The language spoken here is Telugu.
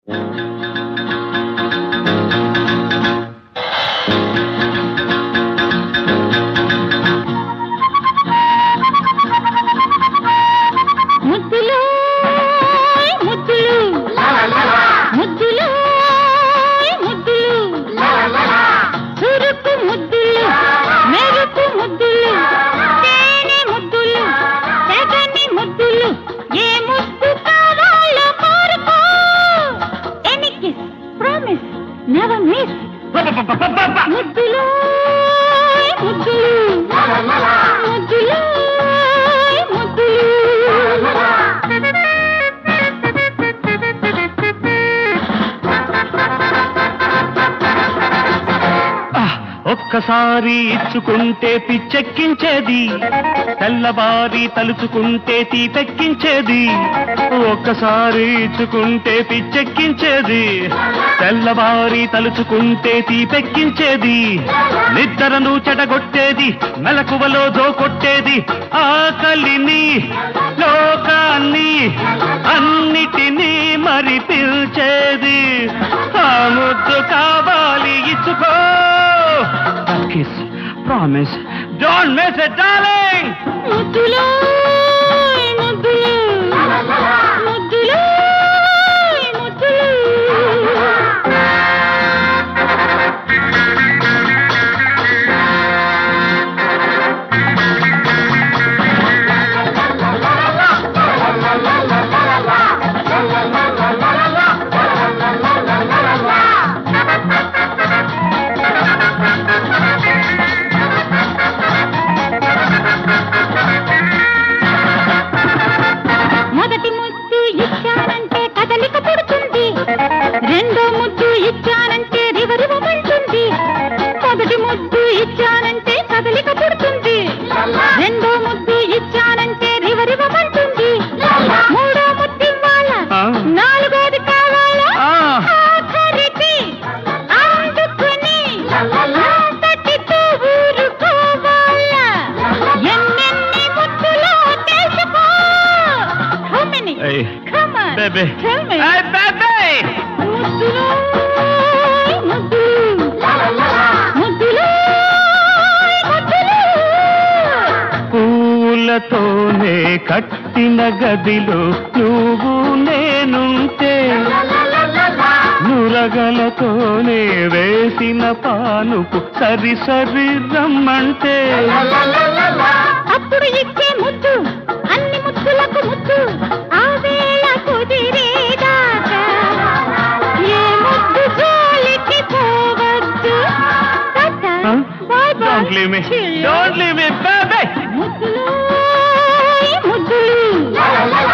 ముద్దులు ముద్దులు ముద్దులు ముద్దులు చురుకు ముద్దులు మెరుపు ముద్దులు తేనె ముద్దులు తెగని ముద్దులు ఏ ముద్దు కావాలో కోరుకో any kiss promise never miss ముద్దులు ముద్దులు ముద్దులు ఆహ్! ఒక్కసారి ఇచ్చుకుంటే పిచ్చెక్కించేది తెల్లవారి తలుచుకుంటే తీపెక్కించేది ఒక్కసారి ఇచ్చుకుంటే పిచ్చెక్కించేది తెల్లవారి తలుచుకుంటే తీపెక్కించేది నిద్రను చెడగొట్టేది మెలకువలో దోకొట్టేది ఆకలిని లోకాన్ని అన్నిటినీ మరి పిలిచేది ఆ ముద్దు కావాలి ఇచ్చుకో kiss promise don't miss it darling ముద్దులు ముద్దులు ముద్దులు ముద్దులు మొదటి ముద్దు ఇచ్చానంటే కదలిక పుడుతుంది రెండో ముద్దు ఇచ్చానంటే రివరివమంటుంది మొదటి ముద్దు ఇచ్చానంటే కదలిక పుడుతుంది రెండో ముద్దు ఇచ్చానంటే రివరివమంటుంది మూడో ముద్దు ఇవ్వాలా ఆ. నాలుగోది కావాలా ఆ. ఆఖరిది అందుకుని అంతటితో ఊరుకోవాలా ఎన్నెన్ని ముద్దులో తెలుసుకో How many? Hey, Come on. baby. Tell me. Hey, baby! ముద్దులు ముద్దులు ముద్దులు ముద్దులు పూలతోనే కట్టిన గదిలో నువ్వు నేనుంటే నురగలతోనే వేసిన పానుపు సరి సరి రమ్మంటే అప్పుడు ఇచ్చే ముద్దు అన్ని ముద్దులకు ముద్దు ఆ వేళ కుదిరేదాకా ఏ ముద్దు జోలికి పోవద్దు Tata. Huh? Bye bye. Don't leave me. Cheerio. Don't leave me, baby! ముద్దులు ముద్దులు